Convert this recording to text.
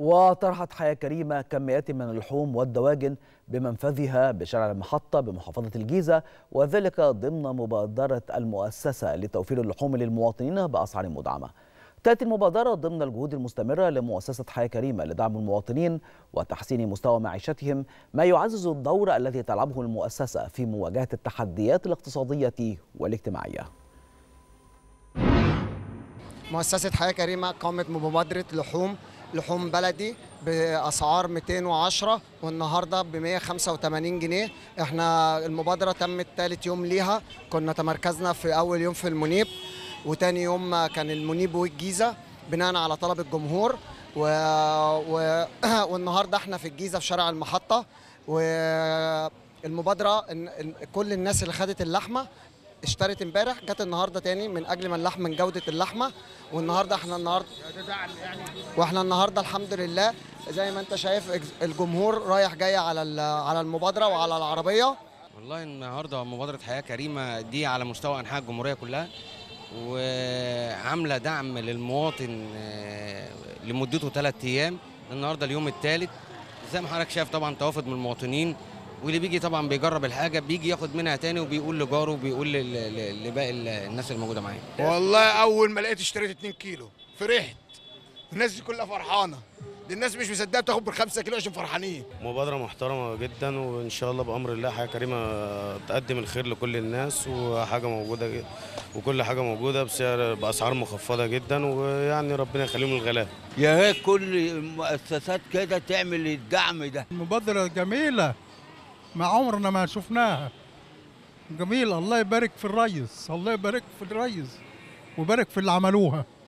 وطرحت حياة كريمة كميات من اللحوم والدواجن بمنفذها بشارع المحطة بمحافظة الجيزة وذلك ضمن مبادرة المؤسسة لتوفير اللحوم للمواطنين بأسعار مدعمة تأتي المبادرة ضمن الجهود المستمرة لمؤسسة حياة كريمة لدعم المواطنين وتحسين مستوى معيشتهم ما يعزز الدور الذي تلعبه المؤسسة في مواجهة التحديات الاقتصادية والاجتماعية مؤسسة حياة كريمة قامت بمبادرة لحوم لحوم بلدي بأسعار 210 والنهاردة ب 185 جنيه احنا المبادرة تمت ثالث يوم ليها كنا تمركزنا في أول يوم في المنيب وتاني يوم كان المنيب والجيزة بناء على طلب الجمهور و... و... والنهاردة احنا في الجيزة في شارع المحطة والمبادرة إن- إن- كل الناس اللي خدت اللحمة اشترت امبارح جت النهارده تاني من اجل ما اللحم من جوده اللحمه والنهارده احنا النهارده واحنا النهارده الحمد لله زي ما انت شايف الجمهور رايح جاي على ال- على المبادره وعلى العربيه والله النهارده مبادرة حياة كريمة دي على مستوى أنحاء الجمهورية كلها وعاملة دعم للمواطن آه، لمدته ثلاث أيام النهارده اليوم الثالث زي ما حضرتك شايف طبعا توافد من المواطنين واللي بيجي طبعا بيجرب الحاجة بيجي ياخد منها تاني وبيقول لجاره وبيقول لل- لل- لباقي ال- الناس الموجودة معاه والله اول ما لقيت اشتريت 2 كيلو فرحت الناس دي كلها فرحانه دي الناس مش مصدقه تاخد بالخمسة كيلو عشان فرحانين مبادرة محترمة جدا وإن شاء الله بأمر الله حاجة كريمة تقدم الخير لكل الناس وحاجة موجودة ج- وكل حاجة موجودة بسعر بأسعار مخفضة جدا ويعني ربنا يخليهم الغلابة يا ريت كل المؤسسات كده تعمل الدعم ده مبادرة جميلة ما عمرنا ما شفناها جميلة الله يبارك في الريس الله يبارك في الريس ويبارك في اللي عملوها